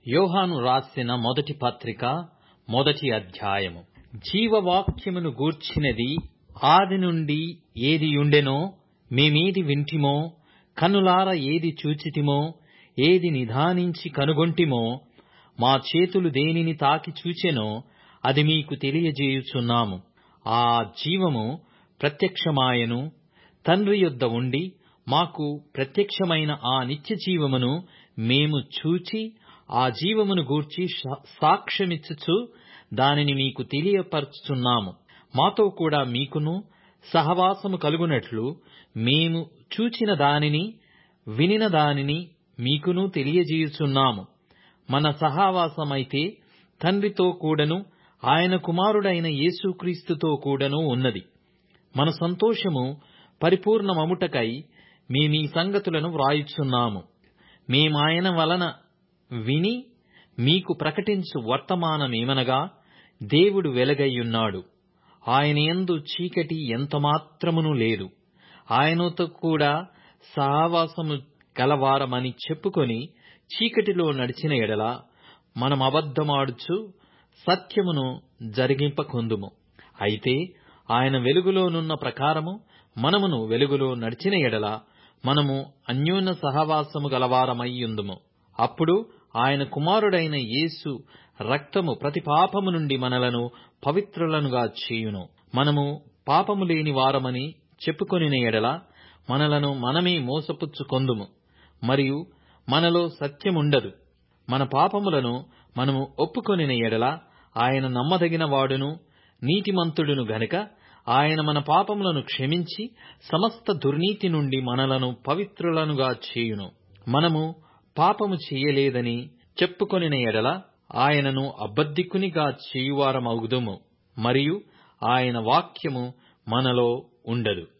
యోహాను రాసిన మొదటి పత్రిక మొదటి అధ్యాయము జీవవాక్యమును గూర్చినది ఆది నుండి ఏది ఉండెనో మేమేది వింటిమో కన్నులార ఏది చూచితిమో ఏది నిధానించి కనుగొంటిమో మా చేతులు దేనిని తాకి చూచెనో అది మీకు తెలియజేయుచున్నాము ఆ జీవము ప్రత్యక్షమాయెను తండ్రి యొద్ద ఉండి మాకు ప్రత్యక్షమైన ఆ నిత్య జీవమును మేము చూచి ఆ జీవమును గూర్చి సాక్ష్యమిచ్చుచు దానిని మీకు తెలియపరచుచున్నాము మాతో కూడా మీకును సహవాసము కలుగునట్లు మేము చూచిన దానిని వినిన దానిని మీకును తెలియజేయుచున్నాము మన సహవాసమైతే తండ్రితో కూడను ఆయన కుమారుడైన యేసుక్రీస్తుతో కూడను ఉన్నది మన సంతోషము పరిపూర్ణమగుటకై మేమీ సంగతులను వ్రాయుచున్నాము మేమాయన వలన విని మీకు ప్రకటించు వర్తమానమేమనగా దేవుడు వెలుగైయున్నాడు ఆయనయందు చీకటి ఎంతమాత్రమును లేదు ఆయనతో కూడా సహవాసము గలవారమని చెప్పుకొని చీకటిలో నడిచిన ఎడల మనమబద్ధమాడుచు సత్యమును జరిగింపకుందుము అయితే ఆయన వెలుగులోనున్న ప్రకారము మనమును వెలుగులో నడిచిన ఎడల మనము అన్యోన్య సహవాసము గలవారమయ్యుందుము అప్పుడు ఆయన కుమారుడైన యేసు రక్తము ప్రతి పాపము నుండి మనలను పవిత్రులనుగా చేయును మనము పాపము లేని వారమని చెప్పుకొనిన ఎడల మనలను మనమే మోసపుచ్చుకొందుము మరియు మనలో సత్యముండదు మన పాపములను మనము ఒప్పుకొనిన ఎడల ఆయన నమ్మదగిన వాడును నీతిమంతుడును గనుక ఆయన మన పాపములను క్షమించి సమస్త దుర్నీతి నుండి మనలను పవిత్రులనుగా చేయును మనము పాపము చేయలేదని చెప్పుకొనిన ఎడల ఆయనను అబద్ధికునిగా చేయువారమగుదుము మరియు ఆయన వాక్యము మనలో ఉండదు